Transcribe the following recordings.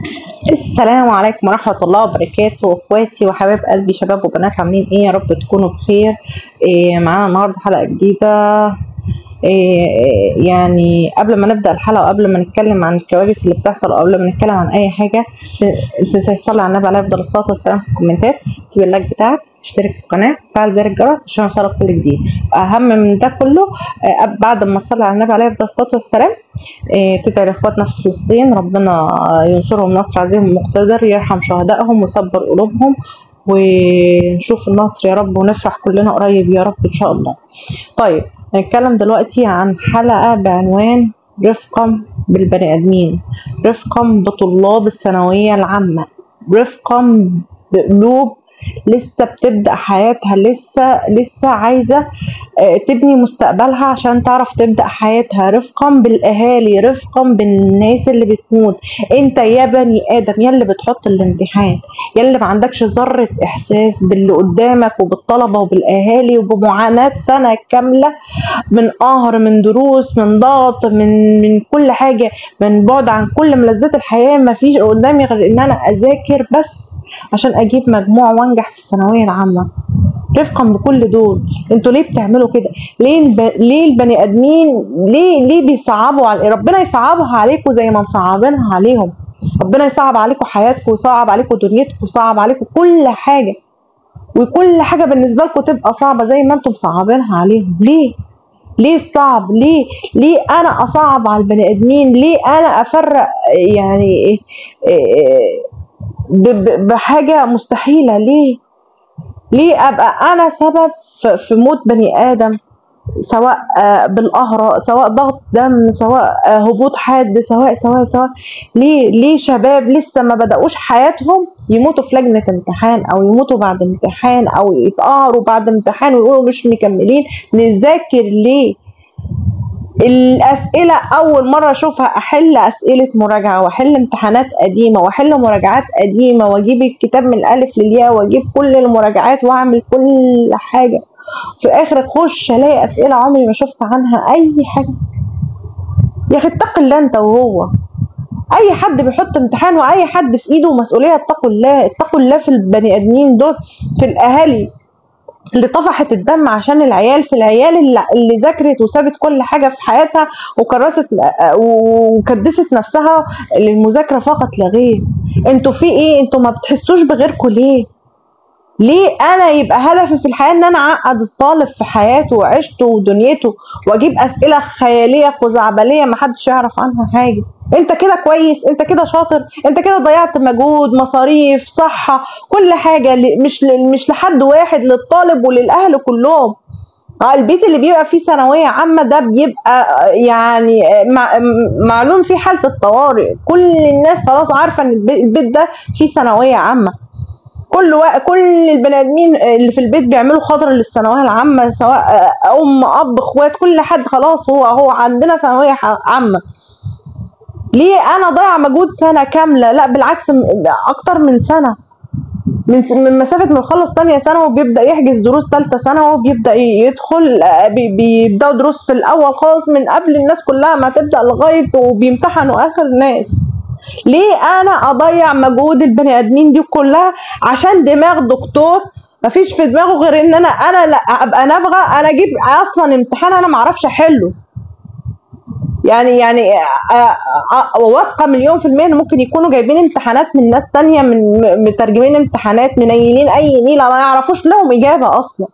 السلام عليكم ورحمة الله وبركاته اخواتي وحبايب قلبي شباب وبنات عاملين ايه يا رب تكونوا بخير إيه معانا النهارده حلقة جديدة إيه يعني قبل ما نبدأ الحلقة وقبل ما نتكلم عن الكوارث اللي بتحصل او قبل ما نتكلم عن اي حاجة تنساش تصلي على النبي عليه افضل الصلاة والسلام في الكومنتات تسيب اللايك بتاعك تشترك في القناة تفعل زر الجرس عشان يوصلك كل جديد اهم من ده كله آه، بعد ما تصلي على النبي عليه افضل الصلاة والسلام إيه، تدعي لاخواتنا في فلسطين ربنا ينصرهم نصر عزيز مقتدر يرحم شهدائهم ويصبر قلوبهم ونشوف النصر يا رب ونفرح كلنا قريب يا رب ان شاء الله طيب هنتكلم دلوقتي عن حلقة بعنوان رفقا بالبني ادمين رفقا بطلاب الثانوية العامة رفقا بقلوب لسه بتبدأ حياتها لسه لسه عايزة آه، تبني مستقبلها عشان تعرف تبدأ حياتها رفقا بالأهالي رفقا بالناس اللي بتموت انت يا بني آدم يا اللي بتحط الامتحان يا اللي ما عندكش ذرة إحساس باللي قدامك وبالطلبة وبالأهالي وبمعاناة سنة كاملة من قهر من دروس من ضغط من من كل حاجة من بعد عن كل ملذات الحياة ما فيش قدامي غير إن أنا أذاكر بس عشان اجيب مجموع وانجح في الثانويه العامه رفقا بكل دول انتوا ليه بتعملوا كده ليه الب... ليه البني ادمين ليه ليه بيصعبوا على ربنا يصعبها عليكم زي ما مصعبينها عليهم ربنا يصعب عليكم حياتكم ويصعب عليكم دنيتكم ويصعب عليكم كل حاجه وكل حاجه بالنسبه لكم تبقى صعبه زي ما انتم مصعبينها عليهم ليه ليه الصعب ليه ليه انا اصعب على البني ادمين ليه انا افرق يعني إيه إيه ب- ب- بحاجة مستحيلة ليه ليه ابقى انا سبب في- في موت بني ادم سواء آه، بالقهر سواء ضغط دم سواء آه، هبوط حاد سواء سواء سواء ليه ليه شباب لسه ما بدأوش حياتهم يموتوا في لجنة امتحان او يموتوا بعد امتحان او يتقهروا بعد امتحان ويقولوا مش مكملين نذاكر ليه الأسئلة أول مرة أشوفها أحل أسئلة مراجعة وأحل امتحانات قديمة وأحل مراجعات قديمة وأجيب الكتاب من الألف للياء وأجيب كل المراجعات وأعمل كل حاجة في آخر أخش ألاقي أسئلة عمري ما شفت عنها أي حاجة يا أخي اتق الله أنت وهو أي حد بيحط امتحان وأي حد في إيده مسؤولية اتقوا الله اتقوا الله في البني آدمين دول في الأهالي اللي طفحت الدم عشان العيال في العيال اللي, اللي ذاكرت وسابت كل حاجه في حياتها وكرست وكدست نفسها للمذاكره فقط لا غير انتوا في ايه انتوا ما بتحسوش بغيركم ليه ليه انا يبقى هدفي في الحياه ان انا اعقد الطالب في حياته وعيشته ودنيته واجيب اسئله خياليه خزعبليه ما حدش يعرف عنها حاجه انت كده كويس انت كده شاطر انت كده ضيعت مجهود مصاريف صحه كل حاجه ل- مش ل- مش لحد واحد للطالب وللاهل كلهم اه البيت اللي بيبقى فيه ثانوية عامة ده بيبقى يعني مع معلوم فيه حالة الطوارئ كل الناس خلاص عارفة ان البي- البيت ده فيه ثانوية عامة كل وا... كل البني ادمين اللي في البيت بيعملوا خاطر للثانويه العامه سواء ام اب اخوات كل حد خلاص هو هو عندنا ثانويه ح- عامه ليه انا ضيع مجهود سنه كامله لا بالعكس م- اكتر من سنه من س- من مسافه ما يخلص تانية سنه وبيبدا يحجز دروس تالتة سنه وبيبدا ي- يدخل آه، بي- بيبداوا دروس في الاول خالص من قبل الناس كلها ما تبدا لغايه وبيمتحنوا اخر ناس ليه انا اضيع مجهود البني ادمين دي كلها عشان دماغ دكتور مفيش في دماغه غير ان انا انا لا ابقى نابغه انا اجيب اصلا امتحان انا معرفش احله يعني يعني آه، آه، واثقه مليون في المية ان ممكن يكونوا جايبين امتحانات من ناس تانية من م- مترجمين امتحانات منيلين اي نيله ما يعرفوش لهم اجابه اصلا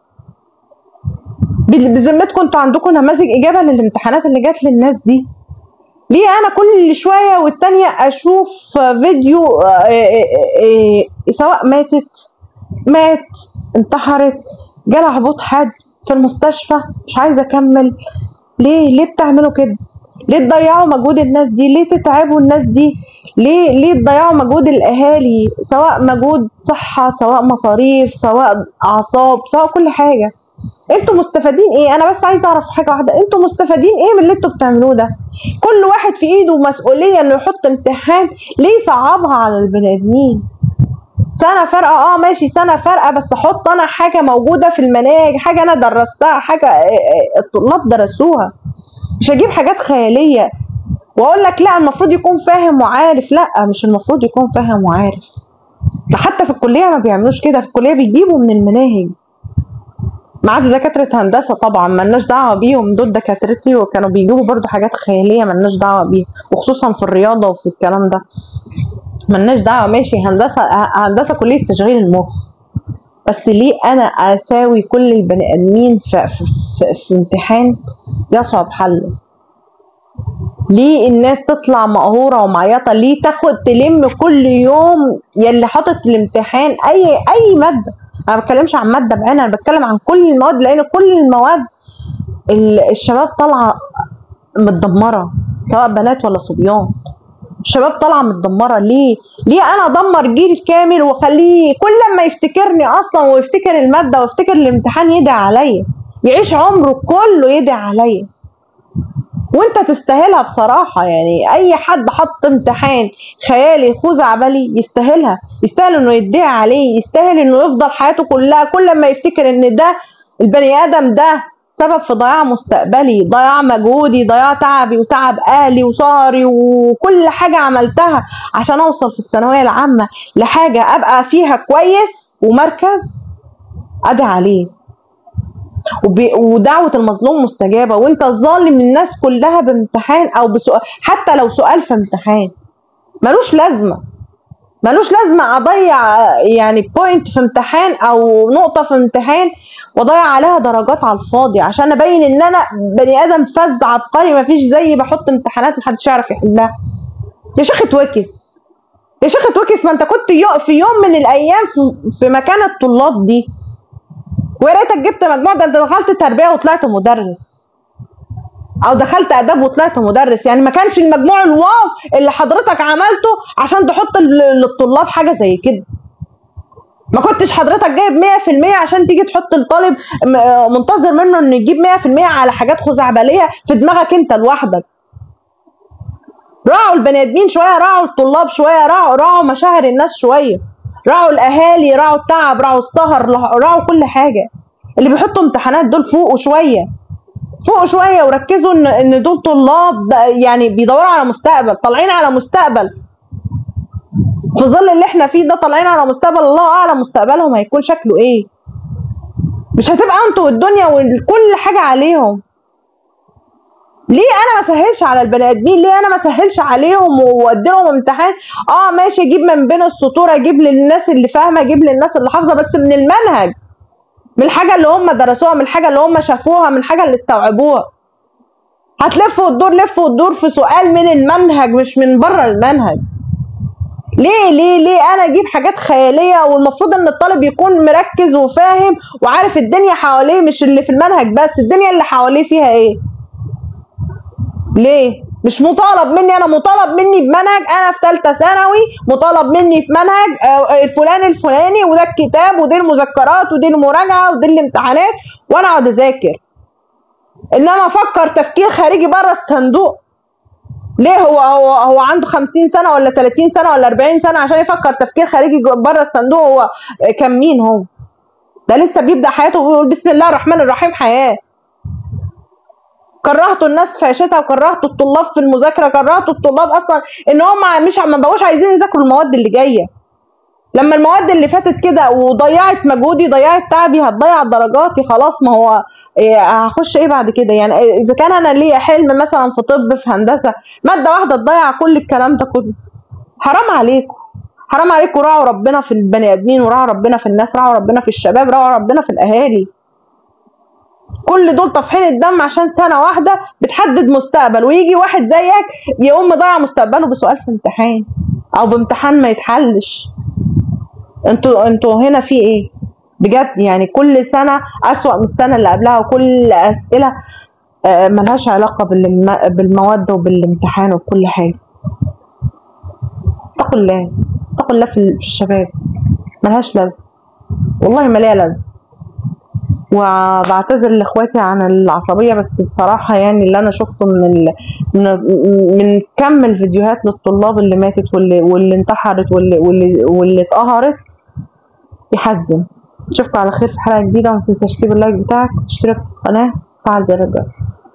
بال- بذمتكم انتوا عندكم نماذج اجابه للامتحانات اللي جات للناس دي ليه انا كل شويه والتانيه اشوف فيديو آه، آه، آه، آه، سواء ماتت مات انتحرت جالها هبوط حاد في المستشفى مش عايزه اكمل ليه ليه بتعملوا كده ليه تضيعوا مجهود الناس دي ليه تتعبوا الناس دي ليه ليه تضيعوا مجهود الاهالي سواء مجهود صحه سواء مصاريف سواء اعصاب سواء كل حاجه انتوا مستفادين ايه انا بس عايزه اعرف حاجه واحده انتوا مستفادين ايه من اللي انتوا بتعملوه ده كل واحد في ايده مسؤوليه انه يحط امتحان ليه صعبها على البني ادمين سنه فارقه اه ماشي سنه فارقه بس احط انا حاجه موجوده في المناهج حاجه انا درستها حاجه آه، آه، الطلاب درسوها مش هجيب حاجات خياليه واقول لك لا المفروض يكون فاهم وعارف لا مش المفروض يكون فاهم وعارف ده حتى في الكليه ما بيعملوش كده في الكليه بيجيبوا من المناهج ما عدا دكاتره هندسه طبعا ملناش دعوه بيهم دول دكاترتي وكانوا بيجيبوا برضو حاجات خياليه ملناش دعوه بيها وخصوصا في الرياضه وفي الكلام ده ملناش دعوه ماشي هندسه هندسه كليه تشغيل المخ بس ليه انا اساوي كل البني ادمين في, في, في, في امتحان يصعب حله ليه الناس تطلع مقهوره ومعيطه ليه تاخد تلم كل يوم يلي حاطط الامتحان اي اي ماده انا ما بتكلمش عن ماده بعينها انا بتكلم عن كل المواد لان كل المواد ال- الشباب طالعه متدمره سواء بنات ولا صبيان الشباب طالعه متدمره ليه؟ ليه انا ادمر جيل كامل واخليه كل ما يفتكرني اصلا ويفتكر الماده ويفتكر الامتحان يدعي عليا يعيش عمره كله يدعي عليا وانت تستاهلها بصراحه يعني اي حد حط امتحان خيالي خزعبلي يستاهلها يستاهل انه يدعي عليه يستاهل انه يفضل حياته كلها كل ما يفتكر ان ده البني ادم ده سبب في ضياع مستقبلي ضياع مجهودي ضياع تعبي وتعب اهلي وسهري وكل حاجه عملتها عشان اوصل في الثانويه العامه لحاجه ابقى فيها كويس ومركز ادعي عليه وبي... ودعوة المظلوم مستجابة وانت ظالم الناس كلها بامتحان او بسؤال حتى لو سؤال في امتحان ملوش لازمة ملوش لازمة اضيع يعني بوينت في امتحان او نقطة في امتحان واضيع عليها درجات على الفاضي عشان ابين ان انا بني ادم فذ عبقري مفيش زيي بحط امتحانات محدش يعرف يحلها يا شيخ اتوكس يا شيخ اتوكس ما انت كنت يو- في يوم من الايام في, في مكان الطلاب دي ويا ريتك جبت مجموع ده انت دخلت تربيه وطلعت مدرس او دخلت اداب وطلعت مدرس يعني ما كانش المجموع الواو اللي حضرتك عملته عشان تحط لل- للطلاب حاجه زي كده ما كنتش حضرتك جايب 100% عشان تيجي تحط الطالب م- آه منتظر منه انه يجيب 100% على حاجات خزعبليه في دماغك انت لوحدك راعوا البني ادمين شويه راعوا الطلاب شويه راعوا راعوا مشاعر الناس شويه راعوا الاهالي راعوا التعب راعوا السهر راعوا كل حاجه اللي بيحطوا امتحانات دول فوقوا شويه فوقوا شويه وركزوا ان ان دول طلاب ده يعني بيدوروا على مستقبل طالعين على مستقبل في ظل اللي احنا فيه ده طالعين على مستقبل الله اعلم مستقبلهم هيكون شكله ايه مش هتبقى انتوا والدنيا وكل حاجه عليهم ليه انا ما سهلش على البني ادمين ليه انا ما سهلش عليهم وادي لهم امتحان اه ماشي اجيب من بين السطور اجيب للناس اللي فاهمه اجيب للناس اللي حافظه بس من المنهج من الحاجه اللي هم درسوها من الحاجه اللي هم شافوها من الحاجه اللي استوعبوها هتلف وتدور لف وتدور في سؤال من المنهج مش من بره المنهج ليه ليه ليه انا اجيب حاجات خياليه والمفروض ان الطالب يكون مركز وفاهم وعارف الدنيا حواليه مش اللي في المنهج بس الدنيا اللي حواليه فيها ايه ليه مش مطالب مني انا مطالب مني بمنهج انا في ثالثه ثانوي مطالب مني في منهج آه، الفلاني الفلاني وده الكتاب ودي المذكرات ودي المراجعه ودي الامتحانات وانا اقعد اذاكر انما افكر تفكير خارجي بره الصندوق ليه هو هو هو عنده 50 سنه ولا 30 سنه ولا 40 سنه عشان يفكر تفكير خارجي بره الصندوق هو كان مين هو ده لسه بيبدا حياته وبيقول بسم الله الرحمن الرحيم حياه كرهتوا الناس في عيشتها وكرهتوا الطلاب في المذاكره كرهتوا الطلاب اصلا ان هم مش ما بقوش عايزين يذاكروا المواد اللي جايه لما المواد اللي فاتت كده وضيعت مجهودي ضيعت تعبي هتضيع درجاتي خلاص ما هو إيه هخش ايه بعد كده يعني اذا كان انا ليا حلم مثلا في طب في هندسه ماده واحده تضيع كل الكلام ده كله حرام عليكم حرام عليكم راعوا ربنا في البني ادمين وراعوا ربنا في الناس راعوا ربنا في الشباب راعوا ربنا في الاهالي كل دول طافحين الدم عشان سنه واحده بتحدد مستقبل ويجي واحد زيك يقوم مضيع مستقبله بسؤال في امتحان او بامتحان ما يتحلش انتوا انتوا هنا في ايه بجد يعني كل سنه اسوأ من السنه اللي قبلها وكل اسئله آه، ملهاش علاقه بالم- بالمواد وبالامتحان وبكل حاجه اتقوا الله اتقوا الله في ال- في الشباب ملهاش لازمه والله ما ليها لازمه وبعتذر لاخواتي عن العصبيه بس بصراحه يعني اللي انا شفته من ال... من من كم الفيديوهات للطلاب اللي ماتت واللي واللي انتحرت واللي واللي واللي اتقهرت يحزن اشوفكم على خير في حلقه جديده وما تنساش تسيب اللايك بتاعك وتشترك في القناه وتفعل زر الجرس